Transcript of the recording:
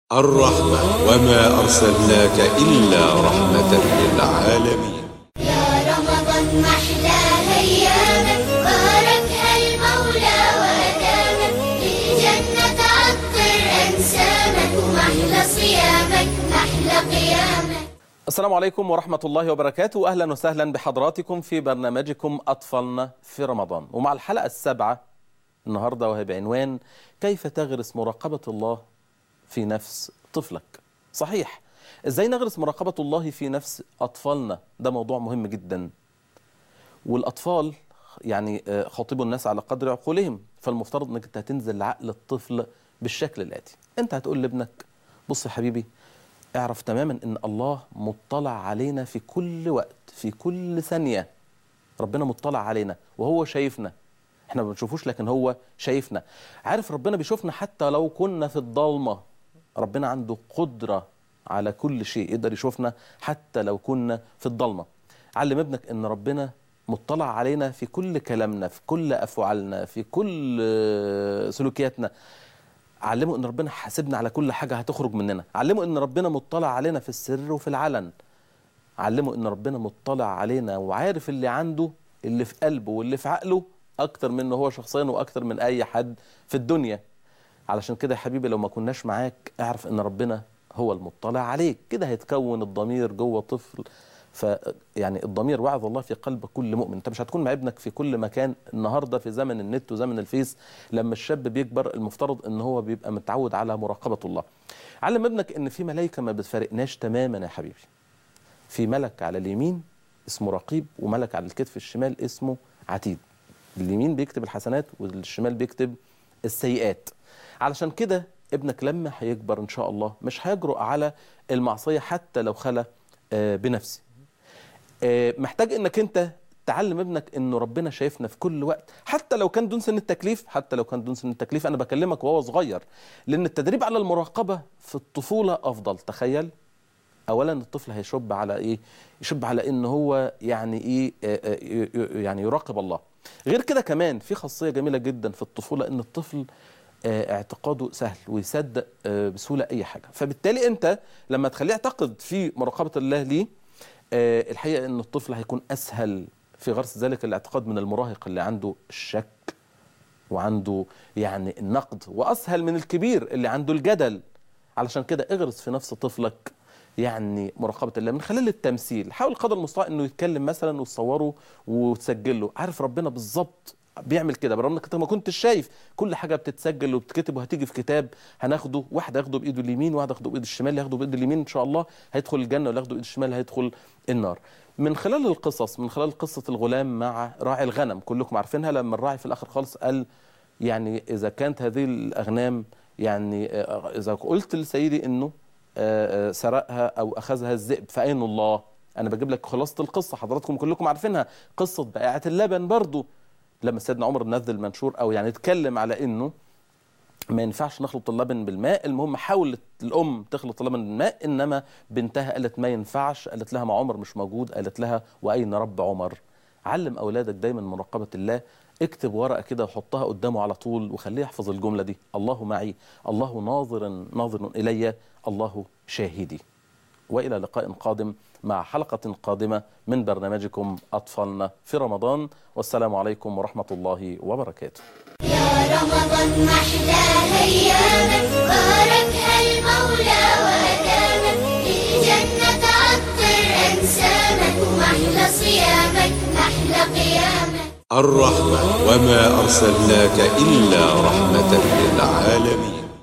الرحمة وما أرسلناك إلا رحمة للعالمين يا رمضان محلى أيامك باركها المولى وأدامك للجنة عطر أنسامك ومحلى صيامك محلى قيامك السلام عليكم ورحمة الله وبركاته أهلا وسهلا بحضراتكم في برنامجكم أطفالنا في رمضان ومع الحلقة السابعة النهاردة وهي بعنوان كيف تغرس مراقبة الله في نفس طفلك صحيح إزاي نغرس مراقبة الله في نفس أطفالنا ده موضوع مهم جدا والأطفال يعني آه، خاطبوا الناس على قدر عقولهم فالمفترض انك انت هتنزل لعقل الطفل بالشكل الاتي انت هتقول لابنك بص يا حبيبي اعرف تماما ان الله مطلع علينا في كل وقت في كل ثانية ربنا مطلع علينا وهو شايفنا احنا ما بنشوفوش لكن هو شايفنا عارف ربنا بيشوفنا حتى لو كنا في الضلمة ربنا عنده قدرة على كل شيء يقدر يشوفنا حتى لو كنا في الضلمة علم ابنك ان ربنا مطلع علينا في كل كلامنا في كل افعالنا في كل آه، سلوكياتنا علمه ان ربنا حاسبنا على كل حاجه هتخرج مننا علمه ان ربنا مطلع علينا في السر وفي العلن علمه ان ربنا مطلع علينا وعارف اللي عنده اللي في قلبه واللي في عقله اكتر منه هو شخصيا واكتر من اي حد في الدنيا علشان كده يا حبيبي لو ما كناش معاك اعرف ان ربنا هو المطلع عليك كده هيتكون الضمير جوه طفل ف يعني الضمير وعظ الله في قلب كل مؤمن انت مش هتكون مع ابنك في كل مكان النهارده في زمن النت وزمن الفيس لما الشاب بيكبر المفترض ان هو بيبقى متعود على مراقبه الله علم ابنك ان في ملائكه ما بتفارقناش تماما يا حبيبي في ملك على اليمين اسمه رقيب وملك على الكتف الشمال اسمه عتيد اليمين بيكتب الحسنات والشمال بيكتب السيئات علشان كده ابنك لما هيكبر ان شاء الله مش هيجرؤ على المعصيه حتى لو خلى آه، بنفسه آه، محتاج انك انت تعلم ابنك انه ربنا شايفنا في كل وقت حتى لو كان دون سن التكليف حتى لو كان دون سن التكليف انا بكلمك وهو صغير لان التدريب على المراقبه في الطفوله افضل تخيل اولا الطفل هيشب على ايه يشب على ان هو يعني ايه آه، آه، ي- ي- يعني يراقب الله غير كده كمان في خاصيه جميله جدا في الطفوله ان الطفل آه، اعتقاده سهل ويصدق آه، بسهوله اي حاجه فبالتالي انت لما تخليه يعتقد في مراقبه الله ليه آه، الحقيقه ان الطفل هيكون اسهل في غرس ذلك الاعتقاد من المراهق اللي عنده الشك وعنده يعني النقد واسهل من الكبير اللي عنده الجدل علشان كده اغرس في نفس طفلك يعني مراقبه الله من خلال التمثيل حاول قدر المستطاع انه يتكلم مثلا وتصوره وتسجله عارف ربنا بالظبط بيعمل كده برغم انك انت ما كنتش شايف كل حاجه بتتسجل وبتتكتب وهتيجي في كتاب هناخده واحد ياخده بايده اليمين واحد ياخده بايده الشمال ياخده بايده اليمين ان شاء الله هيدخل الجنه واللي ياخده بايده الشمال هيدخل النار من خلال القصص من خلال قصه الغلام مع راعي الغنم كلكم عارفينها لما الراعي في الاخر خالص قال يعني اذا كانت هذه الاغنام يعني آه، اذا قلت لسيدي انه آه، آه، سرقها او اخذها الذئب فاين الله انا بجيب لك خلاصه القصه حضراتكم كلكم عارفينها قصه بائعه اللبن برضو لما سيدنا عمر نزل منشور او يعني اتكلم على انه ما ينفعش نخلط اللبن بالماء المهم حاولت الام تخلط اللبن بالماء انما بنتها قالت ما ينفعش قالت لها ما عمر مش موجود قالت لها واين رب عمر علم اولادك دايما مراقبه الله اكتب ورقه كده وحطها قدامه على طول وخليه يحفظ الجمله دي الله معي الله ناظر ناظر الي الله شاهدي والى لقاء قادم مع حلقه قادمه من برنامجكم اطفالنا في رمضان والسلام عليكم ورحمه الله وبركاته يا رمضان محلى أيامك باركها المولى وأدامك للجنة عطر أنسامك ومحلى صيامك محلى قيامك الرحمة وما أرسلناك إلا رحمة للعالمين